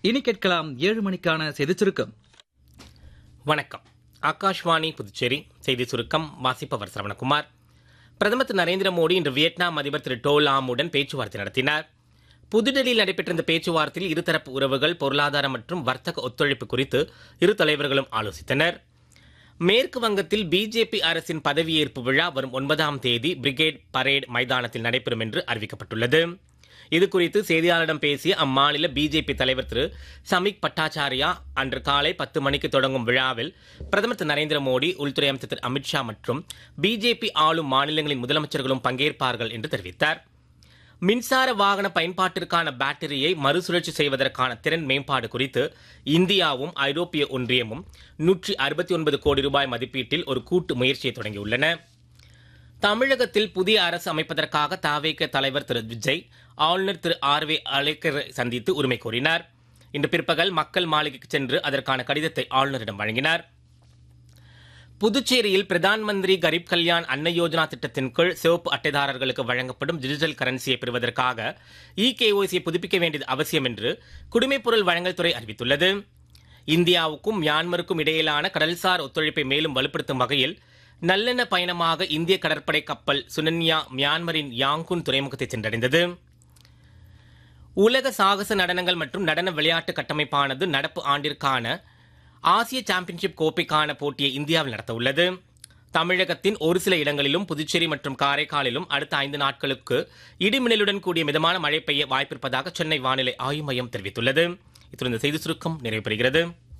இனி கேட்கலாம் ஏழு மணிக்கான செய்திச் சுருக்கம் வணக்கம் ஆகாஷ்வாணி புதுச்சேரி செய்தி சுருக்கம் வாசிப்பவர் சரவணகுமார் பிரதமர் திரு நரேந்திர மோடி இன்று வியட்நாம் அதிபர் திரு டோ லாமுடன் பேச்சுவார்த்தை நடத்தினார் புதுடெல்லியில் நடைபெற்ற இந்த பேச்சுவார்த்தையில் இருதரப்பு உறவுகள் பொருளாதார மற்றும் வர்த்தக ஒத்துழைப்பு குறித்து இரு தலைவர்களும் ஆலோசித்தனர் மேற்கு வங்கத்தில் பிஜேபி அரசின் பதவியேற்பு விழா வரும் ஒன்பதாம் தேதி பிரிகேட் பரேட் மைதானத்தில் நடைபெறும் என்று அறிவிக்கப்பட்டுள்ளது இதுகுறித்து செய்தியாளரிடம் பேசிய அம்மாநில பிஜேபி தலைவர் திரு சமிக் பட்டாச்சாரியா அன்று காலை பத்து மணிக்கு தொடங்கும் விழாவில் பிரதமர் திரு நரேந்திர மோடி உள்துறை அமைச்சர் திரு அமித்ஷா மற்றும் பிஜேபி ஆளும் மாநிலங்களின் முதலமைச்சர்களும் பங்கேற்பார்கள் என்று தெரிவித்தார் மின்சார வாகன பயன்பாட்டிற்கான பேட்டரியை மறுசுழற்சி செய்வதற்கான திறன் மேம்பாடு குறித்து இந்தியாவும் ஐரோப்பிய ஒன்றியமும் நூற்றி அறுபத்தி ஒன்பது கோடி ரூபாய் மதிப்பீட்டில் ஒரு கூட்டு முயற்சியை தொடங்கியுள்ளன தமிழகத்தில் புதிய அரசு அமைப்பதற்காக தாவேக தலைவர் திரு விஜய் ஆளுநர் திரு ஆர் வே அலேக்கரை சந்தித்து உரிமை கோரினார் இன்று பிற்பகல் மக்கள் மாளிகைக்கு சென்று அதற்கான கடிதத்தை ஆளுநரிடம் வழங்கினார் புதுச்சேரியில் பிரதான் மந்திரி கரீப் கல்யாண் அன்ன யோஜனா திட்டத்தின் கீழ் சிவப்பு அட்டைதாரர்களுக்கு வழங்கப்படும் டிஜிட்டல் கரன்சியை பெறுவதற்காக இ கேஒய்சியை புதுப்பிக்க வேண்டியது அவசியம் என்று குடிமைப்பொருள் வழங்கல் துறை அறிவித்துள்ளது இந்தியாவுக்கும் மியான்மருக்கும் இடையிலான கடல்சார் ஒத்துழைப்பை மேலும் வலுப்படுத்தும் வகையில் நல்லெண்ண பயணமாக இந்திய கடற்படை கப்பல் சுனன்யா மியான்மரின் யாங்குன் துறைமுகத்தை சென்றடைந்தது உலக சாகச நடனங்கள் மற்றும் நடன விளையாட்டு கட்டமைப்பானது நடப்பு ஆண்டிற்கான ஆசிய சாம்பியன்ஷிப் கோப்பைக்கான போட்டியை இந்தியாவில் நடத்த உள்ளது தமிழகத்தின் ஒரு சில இடங்களிலும் புதுச்சேரி மற்றும் காரைக்காலிலும் அடுத்த ஐந்து நாட்களுக்கு இடிமின்னலுடன் கூடிய மிதமான மழை பெய்ய வாய்ப்பிருப்பதாக சென்னை வானிலை ஆய்வு மையம் தெரிவித்துள்ளது இத்துடன் இந்த செய்தி சுருக்கம் நிறைவு பெறுகிறது